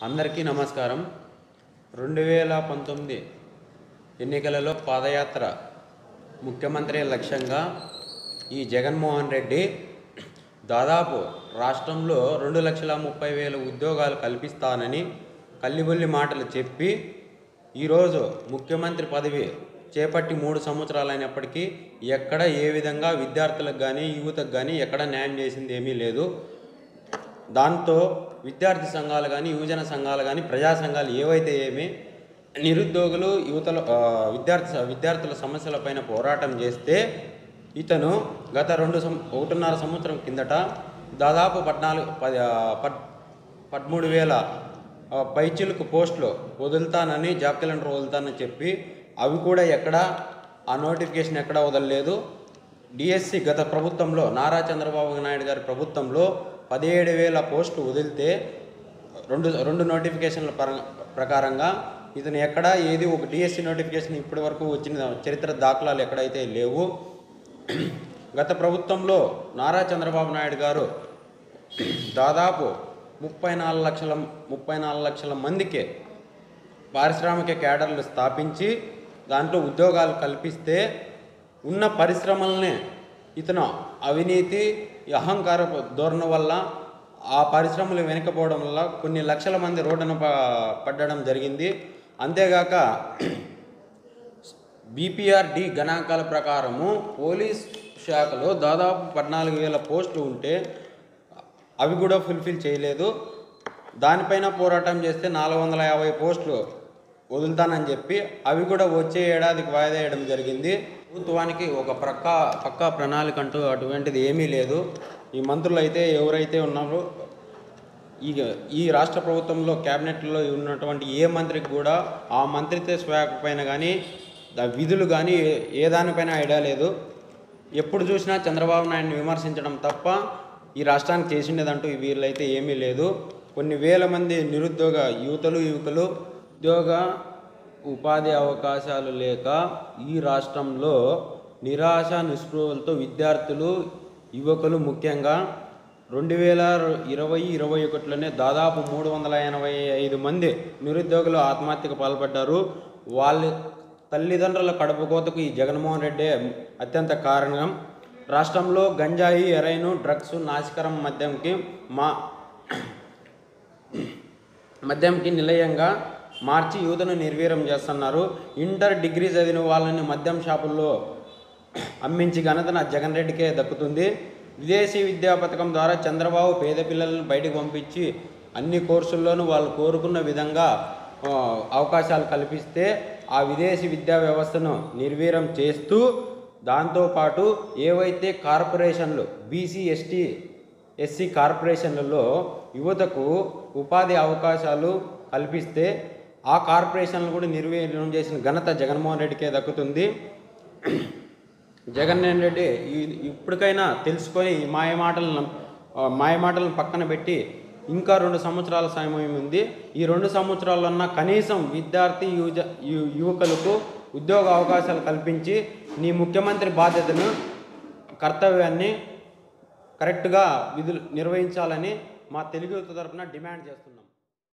అందరికీ నమస్కారం రెండు వేల పంతొమ్మిది ఎన్నికలలో పాదయాత్ర ముఖ్యమంత్రి లక్ష్యంగా ఈ జగన్మోహన్ రెడ్డి దాదాపు రాష్ట్రంలో రెండు లక్షల ముప్పై వేల ఉద్యోగాలు కల్పిస్తానని కల్లిబుల్లి మాటలు చెప్పి ఈరోజు ముఖ్యమంత్రి పదవి చేపట్టి మూడు సంవత్సరాలైనప్పటికీ ఎక్కడ ఏ విధంగా విద్యార్థులకు కానీ యువతకు కానీ ఎక్కడ న్యాయం చేసింది ఏమీ లేదు దాంతో విద్యార్థి సంఘాలు కానీ యువజన సంఘాలు కానీ ప్రజా సంఘాలు ఏవైతే ఏమి నిరుద్యోగులు యువతల ఆ, విద్యార్థి విద్యార్థుల సమస్యలపైన పోరాటం చేస్తే ఇతను గత రెండు సం ఒకటిన్నర సంవత్సరం కిందట దాదాపు పద్నాలుగు పది ఆ, పద్ పదమూడు వేల ఆ, పైచిలుకు పోస్టులు వదులుతానని జాబ్ క్యాలెండర్ వదులుతానని చెప్పి అవి కూడా ఎక్కడ ఆ నోటిఫికేషన్ ఎక్కడ వదలలేదు డిఎస్సి గత ప్రభుత్వంలో నారా చంద్రబాబు నాయుడు గారి ప్రభుత్వంలో పదిహేడు వేల పోస్టులు వదిలితే రెండు రెండు నోటిఫికేషన్ల పర ప్రకారంగా ఇతను ఎక్కడ ఏది ఒక డిఎస్సి నోటిఫికేషన్ ఇప్పటి వరకు వచ్చిన చరిత్ర దాఖలాలు ఎక్కడైతే లేవు గత ప్రభుత్వంలో నారా చంద్రబాబు నాయుడు గారు దాదాపు ముప్పై నాలుగు లక్షల ముప్పై నాలుగు లక్షల మందికి పారిశ్రామిక క్యాడర్లు స్థాపించి దాంట్లో ఉద్యోగాలు కల్పిస్తే ఉన్న పరిశ్రమల్ని ఇతను అవినీతి ఈ అహంకార ధోరణి వల్ల ఆ పరిశ్రమలు వెనకపోవడం వల్ల కొన్ని లక్షల మంది రోడ్డున ప- పడ్డడం జరిగింది అంతేగాక బీపీఆర్ డి గణాంకాల ప్రకారము పోలీస్ శాఖలో దాదాపు పద్నాలుగు వేల పోస్టులు ఉంటే అవి కూడా ఫుల్ఫిల్ చేయలేదు దానిపైన పోరాటం చేస్తే నాలుగు వందల యాభై పోస్టులు వదులుతానని చెప్పి అవి కూడా వచ్చే ఏడాదికి వాయిదా వేయడం జరిగింది ప్రభుత్వానికి ఒక ప్రక్క పక్కా ప్రణాళిక అంటూ అటువంటిది ఏమీ లేదు ఈ మంత్రులు అయితే ఎవరైతే ఉన్నారో ఈ ఈ రాష్ట్ర ప్రభుత్వంలో క్యాబినెట్లో ఉన్నటువంటి ఏ మంత్రికి కూడా ఆ మంత్రిత్వ శాఖ పైన కానీ దా విధులు కానీ ఏ- ఏ దానిపైన ఐడియా లేదు ఎప్పుడు చూసినా చంద్రబాబు నాయుడిని విమర్శించడం తప్ప ఈ రాష్ట్రానికి చేసిండేదంటూ వీళ్ళైతే ఏమీ లేదు కొన్ని వేల మంది నిరుద్యోగ యువతలు యువకులు ఉద్యోగ ఉపాధి అవకాశాలు లేక ఈ రాష్ట్రంలో నిరాశ నిస్పృహలతో విద్యార్థులు యువకులు ముఖ్యంగా రెండు వేల ఇరవై ఇరవై ఒకటిలోనే దాదాపు మూడు వందల ఎనభై ఐదు మంది నిరుద్యోగులు ఆత్మహత్యకు పాల్పడ్డారు వాళ్ళ తల్లిదండ్రుల కడుపు కోతకు ఈ జగన్మోహన్ రెడ్డి అత్యంత కారణం రాష్ట్రంలో గంజాయి ఎరైను డ్రగ్స్ నాశకరం మద్యంకి మా మద్యంకి నిలయంగా మార్చి యువతను నిర్వీర్యం చేస్తున్నారు ఇంటర్ డిగ్రీ చదివిన వాళ్ళని మద్యం షాపుల్లో అమ్మించి ఘనత నా జగన్ రెడ్డికే దక్కుతుంది విదేశీ విద్యా పథకం ద్వారా చంద్రబాబు పేద పిల్లలను బయటకు పంపించి అన్ని కోర్సుల్లోనూ వాళ్ళు కోరుకున్న విధంగా ఆ, అవకాశాలు కల్పిస్తే ఆ విదేశీ విద్యా వ్యవస్థను నిర్వీర్యం చేస్తూ దాంతోపాటు ఏవైతే కార్పొరేషన్లు బీసీ ఎస్టీ ఎస్సీ కార్పొరేషన్లలో యువతకు ఉపాధి అవకాశాలు కల్పిస్తే ఆ కార్పొరేషన్లు కూడా నిర్వీర్యం చేసిన ఘనత జగన్మోహన్ రెడ్డికే దక్కుతుంది జగన్మోహన్ రెడ్డి ఈ- ఇప్పటికైనా తెలుసుకొని ఈ మాయ మాటలను ఆ, మాయ మాటలను పక్కన పెట్టి ఇంకా రెండు సంవత్సరాల సమయం ఉంది ఈ రెండు సంవత్సరాలన్నా కనీసం విద్యార్థి యువజ యు- యువకులకు ఉద్యోగ అవకాశాలు కల్పించి నీ ముఖ్యమంత్రి బాధ్యతను కర్తవ్యాన్ని కరెక్ట్గా విధులు నిర్వహించాలని మా తెలుగు యువత తరపున డిమాండ్ చేస్తున్నాం